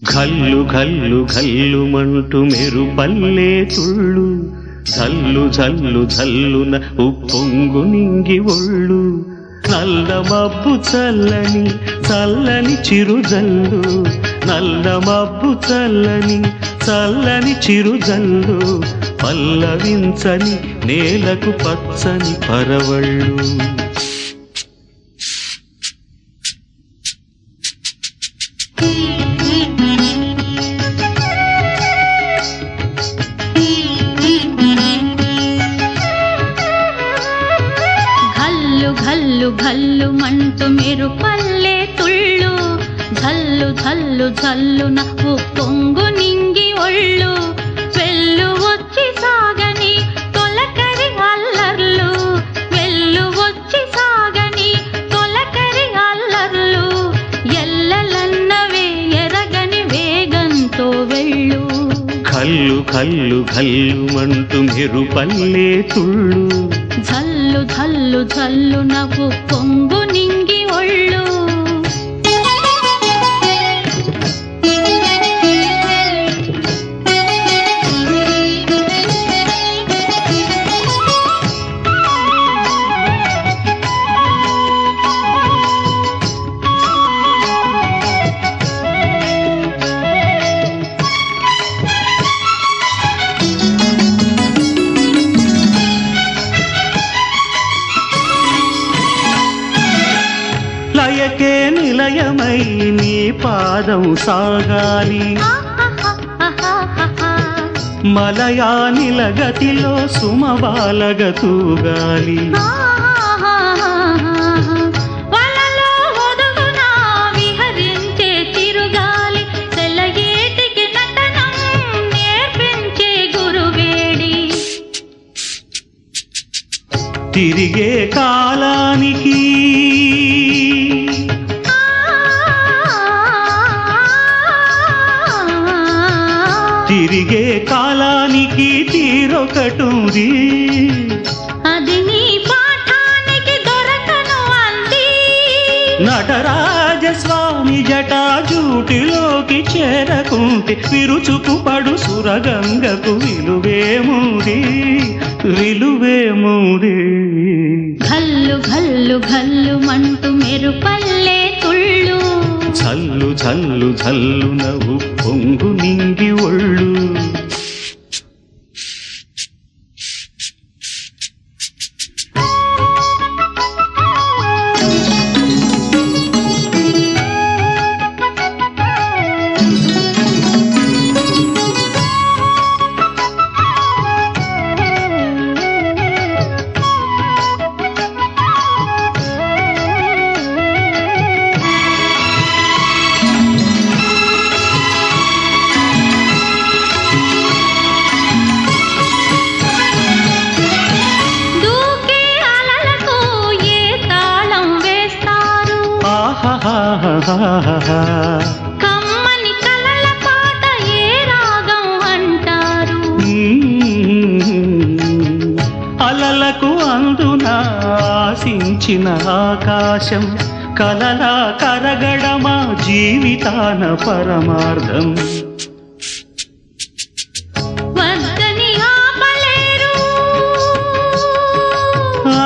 ఘల్లు ఘల్లు ఘల్లుమంటూ మెరుపల్లే తుళ్ళు జల్లు జల్లు జల్లున ఉప్పొంగు నింగి ఒళ్ళు నల్ల మబ్బు చల్లని చల్లని చిరుజల్లు నల్ల మబ్బు చల్లని చల్లని చిరుజల్లు పల్లవించని నేలకు పచ్చని పరవళ్ళు ఘల్లు ఘల్లు ఘల్లు మంటూ మీరు పల్లె తుళ్ళు ఝల్లు ఝల్లు ఝల్లున ఉప్పొంగు నింగి ఒళ్ళు వెళ్ళు వచ్చి సాగని తొలకరి అల్లర్లు వెళ్ళు వచ్చి సాగని తొలకరి అల్లర్లు ఎల్లలన్నవే ఎరగని వేగంతో వెళ్ళు కల్లు కల్లు కల్లుమంటూ మెరుపల్లే తుళ్ళు ఝల్లు ఝల్లు ఝల్లు నవ్వు పొంగు నింగి ఒళ్ళు లయకే నిలయమై నీ పాదం సాగాలి మలయానిల గతిలో సుమబాలగ తూగాలి వలలో ఒదుగున విహరించే తిరుగాలి తెల్లగేటికి నటనం నేర్పించే గురువేడి తిరిగే కాలానికి తిరిగే కాలానికి తీరొకటుంది అది నీ పాఠానికి దొరకను అంది నటరాజస్వామి జటాజూటిలోకి చేరకుంటే విరుచుకు పడు సురగంగకు విలువేముంది విలువేముంది ఘల్లు ఘల్లు ఘల్లు మంటూ మెరుపల్లే తుళ్ళు చల్లు చల్లు చల్లు నవ్వు పొంగు నింగి ఒళ్ళు దూకే అలలకు ఏ తాళం వేస్తారు ఆహాహాహాహా. కమ్మని కలల పాట ఏ రాగం అంటారు మ్మ్. అలలకు అందున ఆశించిన ఆకాశం కలలా కరగడమా జీవితాన పరమార్థం వద్దని ఆపలేరు ఆ,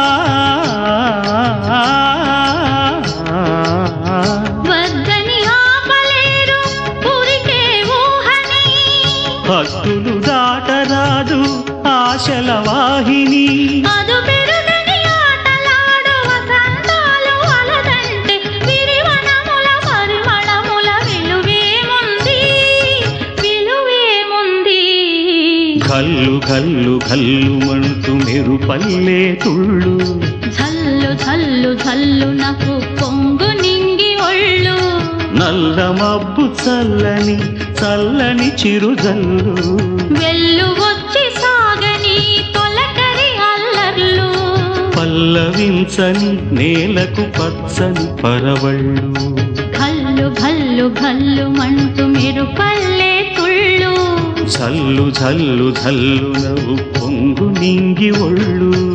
వద్దని ఆపలేరు పురికే ఊహని భక్తులు దాటరాదు ఆశల వాహిని అదు పెరుగని ఆటలాడు వసంతాలు అలదంటే విరివనముల పరిమళముల విలువేముంది విలువేముంది కల్లు కల్లు కల్లుమంటూ మెరుపల్లే తుళ్ళు ఝల్లు ఝల్లు ఝల్లు నాకు పొంగు నింగి ఒళ్ళు నల్ల మబ్బు చల్లని చల్లని చిరుజల్లు వెళ్ళు వచ్చి సాగని తొలకరి అల్లర్లు పల్లవించని నేలకు పచ్చని పరవళ్ళు ఘల్లు ఘల్లు ఘల్లు మంటూ మీరు పల్లె తుళ్ళు జల్లు జల్లు జల్లు నవ్వు పొంగు నింగి ఒళ్ళు